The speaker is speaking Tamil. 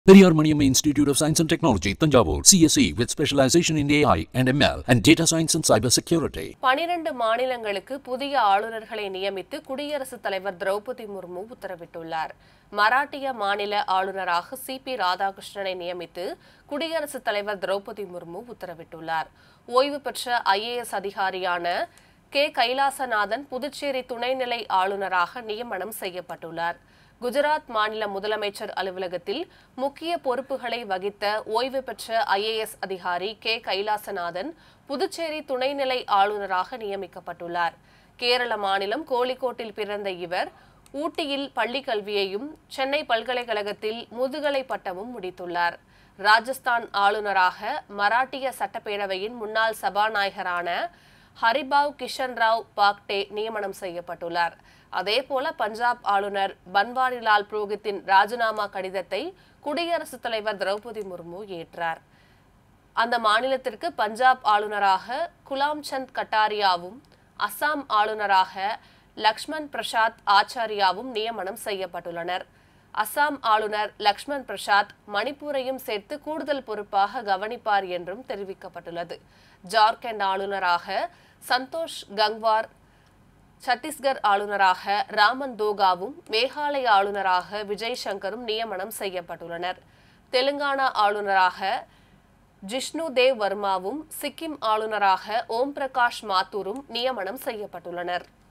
Periyar Maniamma Institute of Science and Technology, Tanjavur, CSE with specialization in AI and ML and data science and cyber security. பனிரண்டு மாநிலங்களுக்கு புதிய ஆளுநர்களை நியமித்து குடியரசுத் தலைவர் திரௌபதி முர்மு உத்தரவிட்டுள்ளார் மராட்டிய மாநில ஆளுநராக சி பி ராதாகிருஷ்ணனை நியமித்து குடியரசுத் தலைவர் திரௌபதி முர்மு உத்தரவிட்டுள்ளார் ஓய்வு பெற்ற ஐஏஎஸ் அதிகாரியான கே கைலாசநாதன் புதுச்சேரி துணைநிலை ஆளுநராக நியமனம் செய்யப்பட்டுள்ளார் குஜராத் மாநில முதலமைச்சர் அலுவலகத்தில் முக்கிய பொறுப்புகளை வகித்த ஓய்வு பெற்ற ஐஏஎஸ் அதிகாரி கே கைலாசநாதன் புதுச்சேரி துணைநிலை ஆளுநராக நியமிக்கப்பட்டுள்ளார் கேரள மாநிலம் கோழிக்கோட்டில் பிறந்த இவர் ஊட்டியில் பள்ளிக் கல்வியையும் சென்னை பல்கலைக்கழகத்தில் முதுகலை பட்டமும் முடித்துள்ளார் ராஜஸ்தான் ஆளுநராக மராட்டிய சட்டப்பேரவையின் முன்னாள் சபாநாயகரான ஹரிபாவ் கிஷன் ராவ் பாக்டே நியமனம் செய்யப்பட்டுள்ளார் அதேபோல பஞ்சாப் ஆளுநர் பன்வாரிலால் புரோஹித்தின் ராஜினாமா கடிதத்தை குடியரசுத் தலைவர் திரௌபதி முர்மு ஏற்றார் அந்த மாநிலத்திற்கு பஞ்சாப் ஆளுநராக குலாம் சந்த் கட்டாரியாவும் அசாம் ஆளுநராக லக்ஷ்மண் பிரசாத் ஆச்சாரியாவும் நியமனம் செய்யப்பட்டுள்ளனர் அசாம் ஆளுநர் லக்ஷ்மண் பிரசாத் மணிப்பூரையும் சேர்த்து கூடுதல் பொறுப்பாக கவனிப்பார் என்றும் தெரிவிக்கப்பட்டுள்ளது ஜார்க்கண்ட் ஆளுநராக சந்தோஷ் கங்வார் சத்தீஸ்கர் ஆளுநராக ராமன் தோகாவும் மேகாலய ஆளுநராக விஜய் சங்கரும் நியமனம் செய்யப்பட்டுள்ளனர் தெலுங்கானா ஆளுநராக ஜிஷ்ணு தேவ் வர்மாவும் சிக்கிம் ஆளுநராக ஓம் பிரகாஷ் மாத்தூரும் நியமனம் செய்யப்பட்டுள்ளனர்